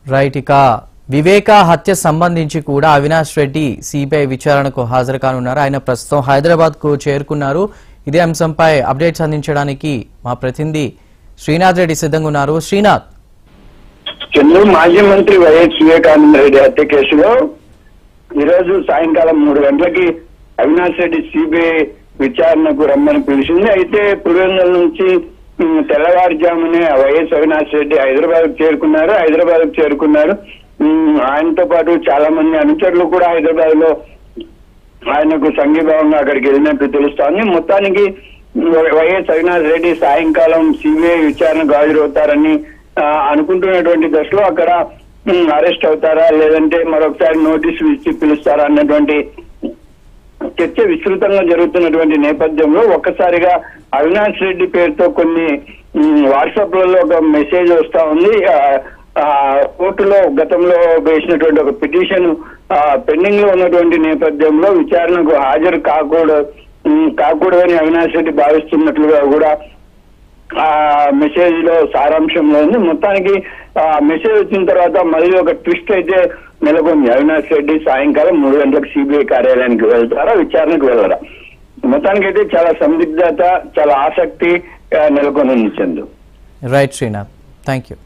right ఇక వివేక హత్య సంబంధించి కూడా అవినాష్ రెడ్డి సిబిఐ విచారణకు హాజరు కానున్నారు ఆయన ప్రస్తుతం హైదరాబాద్ కు చేరుకున్నారు ఇదే అంశంపై అప్డేట్స్ అందించడానికి మా ప్రతినిధి శ్రీనాథ్ రెడ్డి సిద్ధంగా ఉన్నారు శ్రీనాథ్ చంద్రు మాజీ మంత్రి వైఎస్ వివేకానంద రెడ్డి హత్య కేసులో ఈరోజు సాయంకాలం మూడు గంటలకి అవినాష్ రెడ్డి సిబిఐ విచారణకు రమ్మని పిలిచింది అయితే పులివెందుల నుంచి ఉమ్, తెల్లవారుజామునే వైఎస్ అవినాష్ రెడ్డి హైదరాబాద్ చేరుకున్నారు హైదరాబాద్ చేరుకున్నారు ఉమ్, ఆయనతో పాటు చాలా మంది అనుచరులు కూడా హైదరాబాద్ లో ఆయనకు సంఘీభావంగా అక్కడికి వెళ్ళినట్టు తెలుస్తోంది మొత్తానికి వై- వైఎస్ అవినాష్ రెడ్డి సాయంకాలం సిబిఐ విచారణకు హాజరవుతారని ఆ, అనుకుంటున్నటువంటి దశలో అక్కడ ఉమ్, అరెస్ట్ అవుతారా లేదంటే మరొకసారి నోటీసులు ఇచ్చి పిలుస్తారా అన్నటువంటి చర్చ విస్తృతంగా జరుగుతున్నటువంటి నేపథ్యంలో ఒక్కసారిగా అవినాష్ రెడ్డి పేరుతో కొన్ని వాట్సాప్ లలో ఒక మెసేజ్ వస్తా ఉంది ఆ, ఆ, కోర్టులో గతంలో వేసినటువంటి ఒక పిటిషన్ పెండింగ్ లో ఉన్నటువంటి నేపథ్యంలో విచారణకు హాజరు కాకూడదు ఉమ్, కాకూడదని అవినాష్ రెడ్డి భావిస్తున్నట్లుగా కూడా ఆ మెసేజ్ లో సారాంశంలో ఉంది మొత్తానికి ఆ మెసేజ్ వచ్చిన తర్వాత మళ్ళీ ఒక ట్విస్ట్ అయితే నెలకొంది అవినాష్ రెడ్డి సాయంకాలం మూడు గంటలకు సిబిఐ కార్యాలయానికి వెళ్తారా విచారణకు వెళ్ళరా మొత్తానికి అయితే చాలా సందిగ్ధత చాలా ఆసక్తి ఆ, నెలకొని ఉంది Chandu right Srinath thank you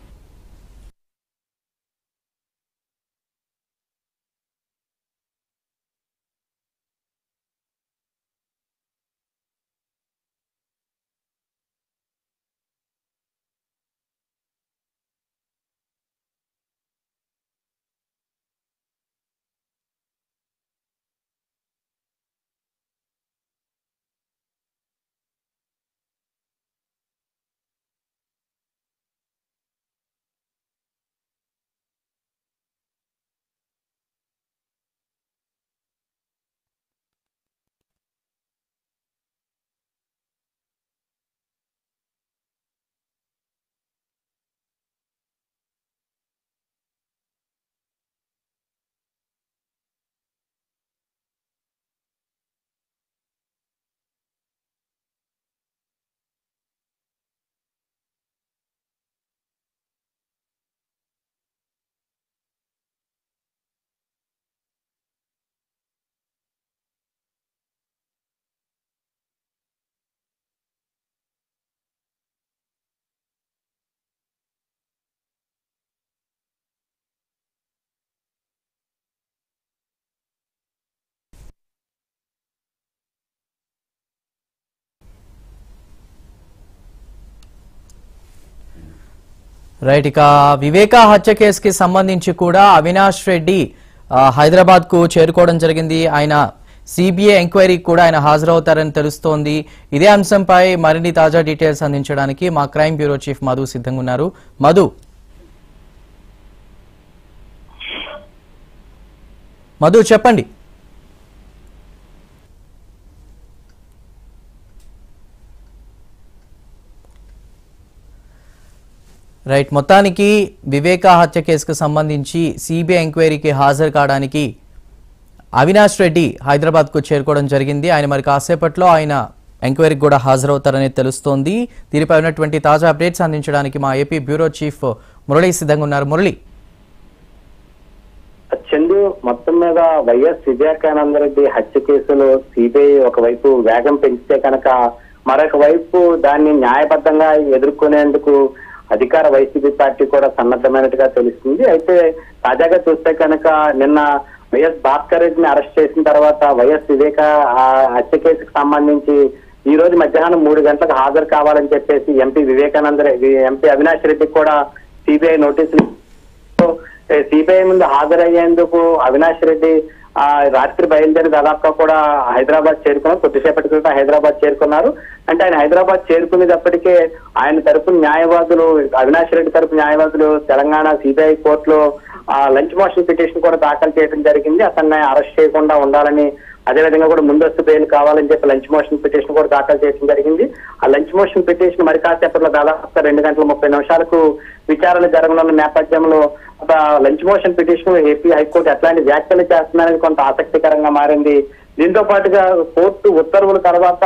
right ఇక వివేక హత్య కేసుకి సంబంధించి కూడా అవినాష్ రెడ్డి హైదరాబాద్ కు చేరుకోవడం జరిగింది ఆయన సిబిఐ ఎంక్వైరీకి కూడా ఆయన హాజరవుతారని తెలుస్తోంది ఇదే అంశంపై మరిన్ని తాజా డీటెయిల్స్ అందించడానికి మా క్రైమ్ బ్యూరో చీఫ్ మధు సిద్ధంగా ఉన్నారు మధు మధు చెప్పండి రైట్ మొత్తానికి వివేక హత్య కేసుకు సంబంధించి సిబిఐ ఎంక్వైరీకి హాజరు కావడానికి అవినాష్ రెడ్డి హైదరాబాద్ కు చేరుకోవడం జరిగింది ఆయన మరి కాసేపట్లో ఆయన ఎంక్వైరీకి కూడా హాజరవుతారని తెలుస్తోంది దీనిపై ఉన్నటువంటి తాజా అప్డేట్స్ అందించడానికి మా ఏపీ బ్యూరో చీఫ్ మురళి సిద్ధంగా ఉన్నారు మురళి చందు మొత్తం మీద వైఎస్ వివేకానంద రెడ్డి హత్య కేసులో సిబిఐ ఒకవైపు వేగం పెంచితే కనుక మరొక వైపు దాన్ని న్యాయబద్ధంగా ఎదుర్కొనేందుకు అధికార వైసీపీ పార్టీ కూడా సన్నద్ధమైనట్టుగా తెలుస్తుంది అయితే తాజాగా చూస్తే కనుక నిన్న వైఎస్ భాస్కర్ రెడ్డిని అరెస్ట్ చేసిన తర్వాత వైఎస్ వివేక ఆ హత్య కేసుకు సంబంధించి ఈ రోజు మధ్యాహ్నం మూడు గంటలకు హాజరు కావాలని చెప్పేసి ఎంపీ వివేకానంద రెడ్డి ఎంపీ అవినాష్ రెడ్డికి కూడా సిబిఐ నోటీసులు సిబిఐ ముందు హాజరయ్యేందుకు అవినాష్ రెడ్డి ఆ రాత్రి బయలుదేరి దాదాపుగా కూడా హైదరాబాద్ చేరుకున్నారు కొద్దిసేపటి క్రితం హైదరాబాద్ చేరుకున్నారు అంటే ఆయన హైదరాబాద్ చేరుకునేటప్పటికే ఆయన తరపు న్యాయవాదులు అవినాష్ రెడ్డి తరపు న్యాయవాదులు తెలంగాణ సిబిఐ కోర్టులో ఆ లంచ్ మోషన్ పిటిషన్ కూడా దాఖలు చేయడం జరిగింది అతన్ని అరెస్ట్ చేయకుండా ఉండాలని అదేవిధంగా కూడా ముందస్తు బెయిల్ కావాలని చెప్పి లంచ్ మోషన్ పిటిషన్ కూడా దాఖలు చేయడం జరిగింది ఆ లంచ్ మోషన్ పిటిషన్ మరి కాసేపట్లో దాదాపు రెండు గంటల ముప్పై నిమిషాలకు విచారణ జరగనున్న నేపథ్యంలో ఒక lunch motion petition AP high court ఎట్లాంటి వ్యాఖ్యలు చేస్తున్నారని కొంత ఆసక్తికరంగా మారింది దీంతో పాటుగా కోర్టు ఉత్తర్వుల తర్వాత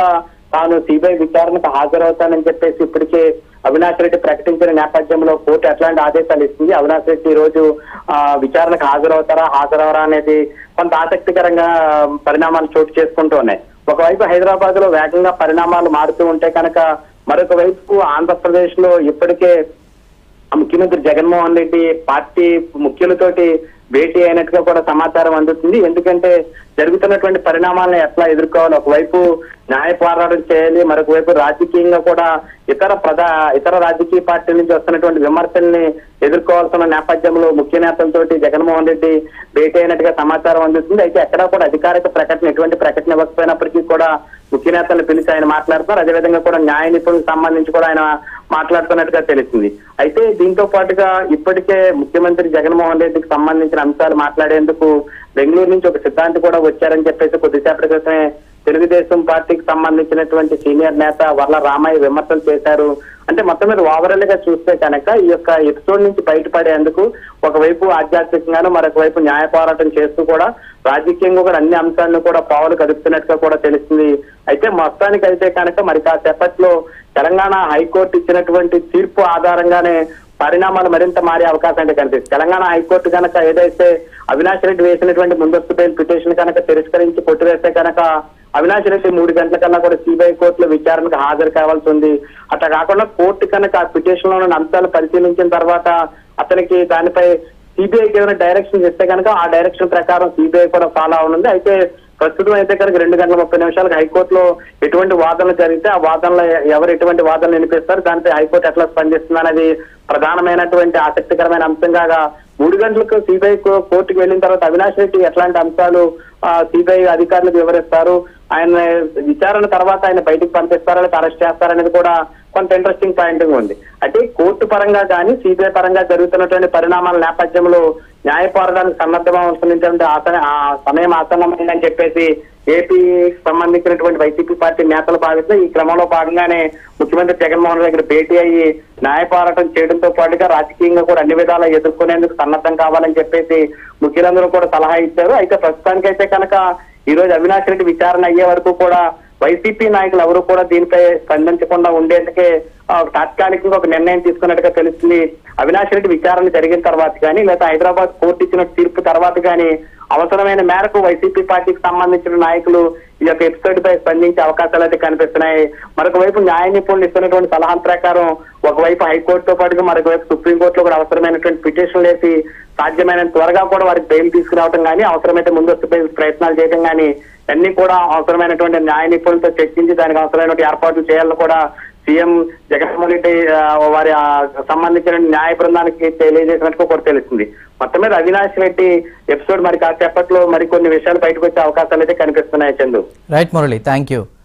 తాను సిబిఐ విచారణకు హాజరవుతానని చెప్పేసి ఇప్పటికే అవినాష్ రెడ్డి ప్రకటించిన నేపథ్యంలో కోర్టు ఎట్లాంటి ఆదేశాలు ఇస్తుంది అవినాష్ రెడ్డి ఈ రోజు ఆ, విచారణకు హాజరవుతారా హాజరవరా అనేది కొంత ఆసక్తికరంగా పరిణామాలు చోటు చేసుకుంటూ ఉన్నాయి ఒకవైపు హైదరాబాద్ లో వేగంగా పరిణామాలు మారుతూ ఉంటే కనుక మరొక వైపు ఆంధ్రప్రదేశ్ లో ఇప్పటికే ముఖ్యమంత్రి జగన్మోహన్ రెడ్డి పార్టీ ముఖ్యులతోటి భేటీ అయినట్టుగా కూడా సమాచారం అందుతుంది ఎందుకంటే జరుగుతున్నటువంటి పరిణామాలను ఎట్లా ఎదుర్కోవాలి ఒకవైపు న్యాయ పోరాటం చేయాలి మరొక వైపు రాజకీయంగా కూడా ఇతర ప్రధా ఇతర రాజకీయ పార్టీల నుంచి వస్తున్నటువంటి విమర్శల్ని ఎదుర్కోవాల్సిన నేపథ్యంలో ముఖ్య నేతలతోటి జగన్మోహన్ రెడ్డి భేటీ అయినట్టుగా సమాచారం అందుతుంది అయితే ఎక్కడా కూడా అధికారిక ప్రకటన ఎటువంటి ప్రకటన ఇవ్వకపోయినప్పటికీ కూడా ముఖ్య నేతలను పిలిచి ఆయన మాట్లాడుతున్నారు అదేవిధంగా కూడా న్యాయ నిపుణులకు సంబంధించి కూడా ఆయన మాట్లాడుతున్నట్టుగా తెలిసింది అయితే దీంతో పాటుగా ఇప్పటికే ముఖ్యమంత్రి జగన్మోహన్ రెడ్డికి సంబంధించిన అంశాలు మాట్లాడేందుకు బెంగళూరు నుంచి ఒక సిద్ధాంతి కూడా వచ్చారని చెప్పేసి కొద్దిసేపటి క్రితమే తెలుగుదేశం పార్టీకి సంబంధించినటువంటి సీనియర్ నేత వర్ల రామయ్య విమర్శలు చేశారు అంటే మొత్తం మీద ఓవరాల్ గా చూస్తే కనుక ఈ యొక్క ఎపిసోడ్ నుంచి బయటపడేందుకు ఒకవైపు ఆధ్యాత్మికంగాను మరొక వైపు న్యాయ పోరాటం చేస్తూ కూడా రాజకీయంగా కూడా అన్ని అంశాలను కూడా పావులు కదుపుతున్నట్టుగా కూడా తెలుస్తుంది అయితే మొత్తానికి అయితే కనుక మరి కాసేపట్లో తెలంగాణ హైకోర్టు ఇచ్చినటువంటి తీర్పు ఆధారంగానే పరిణామాలు మరింత మారే అవకాశం అయితే కనిపిస్తుంది తెలంగాణ హైకోర్టు కనుక ఏదైతే అవినాష్ రెడ్డి వేసినటువంటి ముందస్తు బెయిల్ పిటిషన్ కనుక తిరస్కరించి కొట్టివేస్తే కనుక అవినాష్ రెడ్డి మూడు గంటల కన్నా కూడా సిబిఐ కోర్టులో విచారణకు హాజరు కావాల్సి ఉంది అట్లా కాకుండా కోర్టు కనుక ఆ పిటిషన్ లో ఉన్న అంశాలు పరిశీలించిన తర్వాత అతనికి దానిపై సిబిఐకి ఏమైనా డైరెక్షన్ ఇస్తే కనుక ఆ డైరెక్షన్ ప్రకారం సిబిఐ కూడా ఫాలో అవనుంది అయితే ప్రస్తుతం అయితే కనుక రెండు గంటల ముప్పై నిమిషాలకు హైకోర్టులో ఎటువంటి వాదనలు జరిగితే ఆ వాదనలో ఎవరు ఎటువంటి వాదనలు వినిపిస్తారు దానిపై హైకోర్టు ఎట్లా స్పందిస్తుంది అనేది ప్రధానమైనటువంటి ఆసక్తికరమైన అంశంగా మూడు గంటలకు సిబిఐ కోర్టుకు వెళ్ళిన తర్వాత అవినాష్ రెడ్డి ఎట్లాంటి అంశాలు సిబిఐ అధికారులకు వివరిస్తారు ఆయన విచారణ తర్వాత ఆయన బయటికి పంపిస్తారా లేదా అరెస్ట్ చేస్తారనేది కూడా కొంత ఇంట్రెస్టింగ్ పాయింట్ ఉంది అంటే కోర్టు పరంగా కానీ సిబిఐ పరంగా జరుగుతున్నటువంటి పరిణామాల నేపథ్యంలో న్యాయ పోరాటానికి సన్నద్ధమవుతున్నటువంటి ఆసన ఆ సమయం ఆసన్నమైందని చెప్పేసి ఏపీ సంబంధించినటువంటి వైసీపీ పార్టీ నేతలు భావిస్తే ఈ క్రమంలో భాగంగానే ముఖ్యమంత్రి జగన్మోహన్ రెడ్డి దగ్గర భేటీ అయ్యి న్యాయ పోరాటం చేయడంతో పాటుగా రాజకీయంగా కూడా అన్ని విధాలా ఎదుర్కొనేందుకు సన్నద్ధం కావాలని చెప్పేసి ముఖ్యులందరూ కూడా సలహా ఇచ్చారు అయితే ప్రస్తుతానికైతే కనుక ఈ రోజు అవినాష్ రెడ్డి విచారణ అయ్యే వరకు కూడా వైసీపీ నాయకులు ఎవరు కూడా దీనిపై స్పందించకుండా ఉండేందుకే ఆ, తాత్కాలికంగా ఒక నిర్ణయం తీసుకున్నట్టుగా తెలుస్తుంది అవినాష్ రెడ్డి విచారణ జరిగిన తర్వాత కానీ లేదా హైదరాబాద్ కోర్టు ఇచ్చిన తీర్పు తర్వాత కానీ అవసరమైన మేరకు వైసీపీ పార్టీకి సంబంధించిన నాయకులు ఈ యొక్క ఎపిసోడ్ పై స్పందించే అవకాశాలు అయితే కనిపిస్తున్నాయి మరొక వైపు న్యాయ నిపుణులు ఇస్తున్నటువంటి సలహాల ప్రకారం ఒకవైపు హైకోర్టుతో పాటుగా మరొక వైపు సుప్రీంకోర్టులో కూడా అవసరమైనటువంటి పిటిషన్లు వేసి సాధ్యమైనంత త్వరగా కూడా వారికి బెయిల్ తీసుకురావడం కానీ అవసరమైతే ముందస్తు బెయిల్ ప్రయత్నాలు చేయడం కానీ అన్ని కూడా అవసరమైనటువంటి న్యాయ నిపుణులతో చర్చించి దానికి అవసరమైనటువంటి ఏర్పాట్లు చేయాలని కూడా సీఎం జగన్మోహన్ రెడ్డి ఆ, వారి ఆ, సంబంధించిన న్యాయ బృందానికి తెలియజేసినట్టు కూడా తెలుస్తుంది మొత్తం మీద అవినాష్ రెడ్డి ఎపిసోడ్ మరి కాసేపట్లో మరికొన్ని విషయాలు బయటకు వచ్చే అవకాశాలు అయితే కనిపిస్తున్నాయి Chandu right Murali thank you